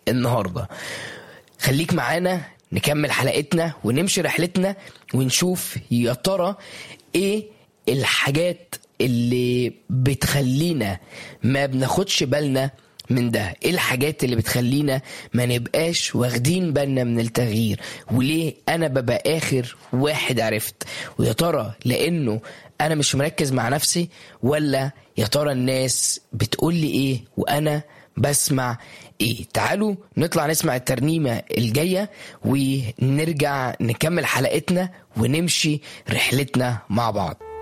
النهارده خليك معانا نكمل حلقتنا ونمشي رحلتنا ونشوف يا ترى ايه الحاجات اللي بتخلينا ما بناخدش بالنا من ده ايه الحاجات اللي بتخلينا ما نبقاش واخدين بالنا من التغيير وليه انا ببقى اخر واحد عرفت ويا ترى لانه انا مش مركز مع نفسي ولا يا ترى الناس بتقول لي ايه وانا بسمع ايه تعالوا نطلع نسمع الترنيمة الجاية ونرجع نكمل حلقتنا ونمشي رحلتنا مع بعض